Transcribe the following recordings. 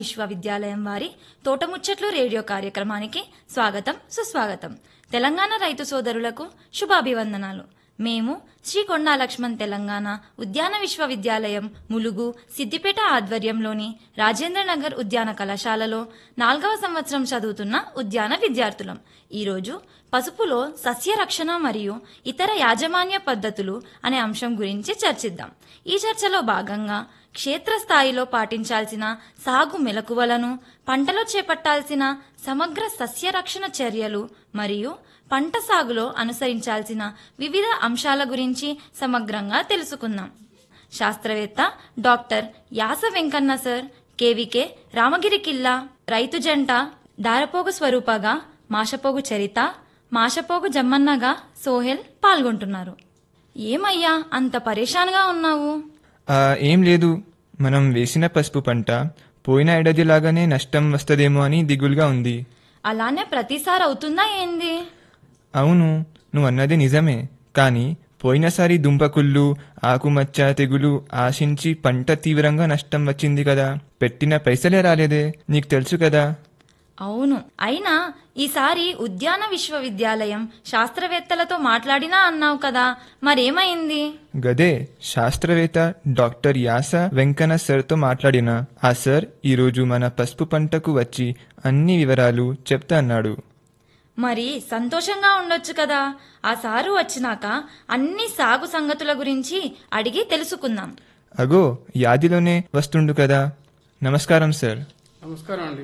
విశ్వవిద్యాలయం వారి తోటముచ్చట్లు రేడియో కార్యక్రమానికి స్వాగతం సుస్వాగతం తెలంగాణ రైతు సోదరులకు శుభాభివందనాలు మేము శ్రీ కొండా లక్ష్మణ్ తెలంగాణ ఉద్యాన విశ్వవిద్యాలయం ములుగు సిద్దిపేట ఆధ్వర్యంలోని రాజేంద్ర నగర్ ఉద్యాన కళాశాలలో నాలుగవ సంవత్సరం చదువుతున్న ఉద్యాన విద్యార్థులం ఈరోజు పసుపులో సస్య రక్షణ మరియు ఇతర యాజమాన్య పద్ధతులు అనే అంశం గురించి చర్చిద్దాం ఈ చర్చలో భాగంగా క్షేత్రస్థాయిలో పాటించాల్సిన సాగు మెలకువలను పంటలో చేపట్టాల్సిన సమగ్ర సస్య రక్షణ చర్యలు మరియు పంట సాగులో అనుసరించాల్సిన వివిధ అంశాల గురించి సమగ్రంగా తెలుసుకుందాం శాస్త్రవేత్త doctor Yasa Venkanna sir K V K Ramagiri Killa రైతు జంట దారపోగు స్వరూపగా మాషపోగు చరిత మాషపోగు జమ్మన్నగా సోహెల్ పాల్గొంటున్నారు ఏమయ్యా అంత పరేషాన్గా ఉన్నావు ఆ, ఏం లేదు మనం వేసిన పసుపు పంట పోయిన ఏడాది లాగానే నష్టం వస్తదేమో అని దిగులుగా ఉంది అలానే ప్రతిసారి అవుతుందా ఏంది అవును నువ్వు అన్నది నిజమే కానీ పోయినసారి దుంపకుళ్ళు ఆకుమచ్చ తెగులు ఆశించి పంట తీవ్రంగా నష్టం వచ్చింది కదా పెట్టిన పైసలే రాలేదే నీకు తెలుసు కదా అవును అయినా ఈసారి ఉద్యాన విశ్వవిద్యాలయం శాస్త్రవేత్తలతో మాట్లాడినా అన్నావు కదా మరేమైంది గదే శాస్త్రవేత్త డాక్టర్ యాస వెంకన్న సార్తో మాట్లాడిన ఆ సార్ ఈరోజు మన పసుపు పంటకు వచ్చి అన్ని వివరాలు చెప్తా అన్నాడు మరి సంతోషంగా ఉండొచ్చు కదా ఆ సారు వచ్చినాక అన్ని సాగు సంగతుల గురించి అడిగి తెలుసుకుందాం అగో యాదిలోనే వస్తుండు కదా నమస్కారం సార్ నమస్కారం అండి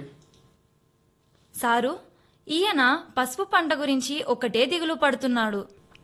సారు ఈయన పసుపు పంట గురించి ఒకటే దిగులు పడుతున్నాడు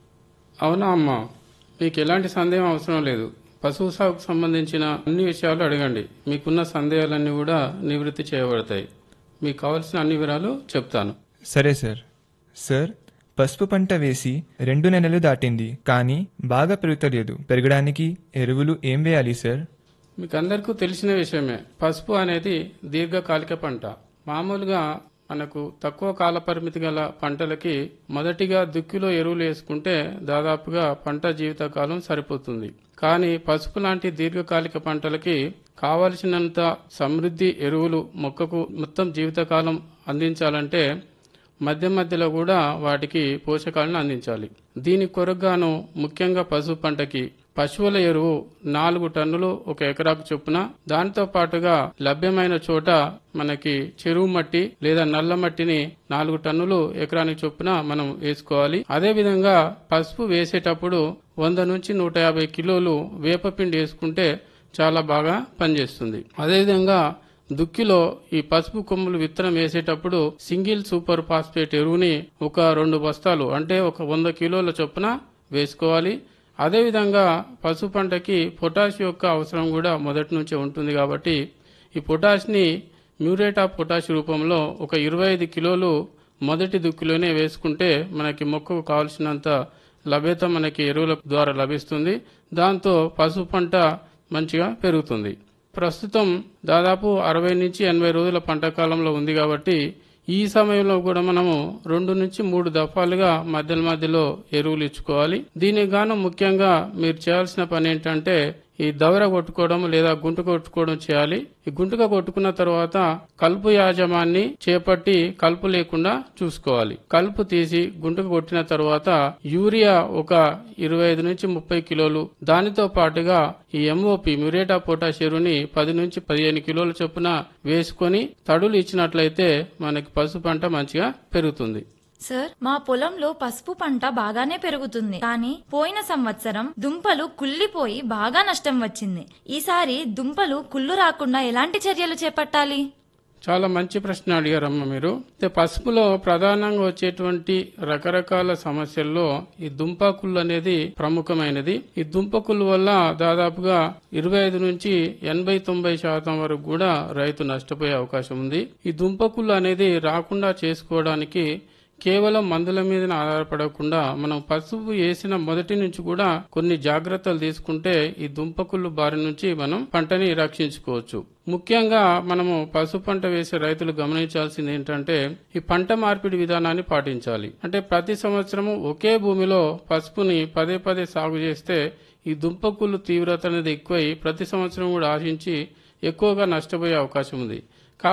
అవునా అమ్మా మీకు ఎలాంటి సందేహం అవసరం లేదు పశువు సాగుకు సంబంధించిన అన్ని విషయాలు అడగండి మీకున్న సందేహాలన్నీ కూడా నివృత్తి చేయబడతాయి మీకు కావాల్సిన అన్ని వివరాలు చెప్తాను సరే సార్ సార్ పసుపు పంట వేసి రెండు నెలలు దాటింది కానీ బాగా పెరుగుతలేదు పెరగడానికి ఎరువులు ఏం వేయాలి సార్ మీకు అందరికీ తెలిసిన విషయమే పసుపు అనేది దీర్ఘకాలిక పంట మామూలుగా మనకు తక్కువ కాల పరిమితి గల పంటలకి మొదటిగా దుక్కిలో ఎరువులు వేసుకుంటే దాదాపుగా పంట జీవితకాలం సరిపోతుంది కానీ పసుపు లాంటి దీర్ఘకాలిక పంటలకి కావలసినంత సమృద్ధి ఎరువులు మొక్కకు మొత్తం జీవితకాలం అందించాలంటే మధ్య మధ్యలో కూడా వాటికి పోషకాలను అందించాలి దీని కొరగాను ముఖ్యంగా పశువు పంటకి పశువుల ఎరువు నాలుగు టన్నులు ఒక ఎకరాకు చొప్పున దాంతో పాటుగా లభ్యమైన చోట మనకి చెరువు మట్టి లేదా నల్ల మట్టిని నాలుగు టన్నులు ఎకరానికి చొప్పున మనం వేసుకోవాలి అదే విధంగా పసుపు వేసేటప్పుడు వంద నుంచి నూట యాభై కిలోలు వేపపిండి వేసుకుంటే చాలా బాగా పనిచేస్తుంది అదేవిధంగా దుక్కిలో ఈ పసుపు కొమ్ములు విత్తనం వేసేటప్పుడు సింగిల్ సూపర్ ఫాస్ఫేట్ ఎరువుని ఒక రెండు బస్తాలు అంటే ఒక వంద కిలోల చొప్పున వేసుకోవాలి అదేవిధంగా పసుపు పంటకి పొటాష్ యొక్క అవసరం కూడా మొదటి నుంచే ఉంటుంది కాబట్టి ఈ పొటాష్ని మ్యూరేట్ ఆఫ్ పొటాష్ రూపంలో ఒక ఇరవై ఐదు కిలోలు మొదటి దుక్కిలోనే వేసుకుంటే మనకి మొక్కకు కావాల్సినంత లభ్యత మనకి ఎరువుల ద్వారా లభిస్తుంది దాంతో పసుపు పంట మంచిగా పెరుగుతుంది ప్రస్తుతం దాదాపు అరవై నుంచి ఎనభై రోజుల పంట కాలంలో ఉంది కాబట్టి ఈ సమయంలో కూడా మనము రెండు నుంచి మూడు దఫాలుగా మధ్యల మధ్యలో ఎరువులు ఇచ్చుకోవాలి దీనికి గాను ముఖ్యంగా మీరు చేయాల్సిన పని ఏంటంటే ఈ దవర కొట్టుకోవడం లేదా గుంట కొట్టుకోవడం చేయాలి ఈ గుంటగా కొట్టుకున్న తర్వాత కలుపు యాజమాన్ని చేపట్టి కలుపు లేకుండా చూసుకోవాలి కలుపు తీసి గుంటకు కొట్టిన తర్వాత యూరియా ఒక ఇరవై ఐదు నుంచి ముప్పై కిలోలు దానితో పాటుగా ఈ ఎంఓపి మ్యూరేటా పొటాష్ ఎరువుని పది నుంచి పదిహేను కిలోల చొప్పున వేసుకొని తడులు ఇచ్చినట్లయితే మనకి పసుపు పంట మంచిగా పెరుగుతుంది సార్ మా పొలంలో పసుపు పంట బాగానే పెరుగుతుంది కానీ పోయిన సంవత్సరం దుంపలు కుళ్ళిపోయి బాగా నష్టం వచ్చింది ఈసారి దుంపలు కుళ్ళు రాకుండా ఎలాంటి చర్యలు చేపట్టాలి చాలా మంచి ప్రశ్న అడిగారమ్మ మీరు అయితే పసుపులో ప్రధానంగా వచ్చేటువంటి రకరకాల సమస్యల్లో ఈ దుంపకుళ్ళు అనేది ప్రముఖమైనది ఈ దుంపకుళ్ళు వల్ల దాదాపుగా ఇరవై ఐదు నుంచి ఎనభై తొంభై శాతం వరకు కూడా రైతు నష్టపోయే అవకాశం ఉంది ఈ దుంపకుళ్ళు అనేది రాకుండా చేసుకోవడానికి కేవలం మందుల మీద ఆధారపడకుండా మనం పసుపు వేసిన మొదటి నుంచి కూడా కొన్ని జాగ్రత్తలు తీసుకుంటే ఈ దుంపకుళ్ళు బారి నుంచి మనం పంటని రక్షించుకోవచ్చు ముఖ్యంగా మనము పసుపు పంట వేసే రైతులు గమనించాల్సింది ఏంటంటే ఈ పంట మార్పిడి విధానాన్ని పాటించాలి అంటే ప్రతి సంవత్సరము ఒకే భూమిలో పసుపుని పదే పదే సాగు చేస్తే ఈ దుంపకుళ్ళు తీవ్రత అనేది ఎక్కువై ప్రతి సంవత్సరం కూడా ఆశించి ఎక్కువగా నష్టపోయే అవకాశం ఉంది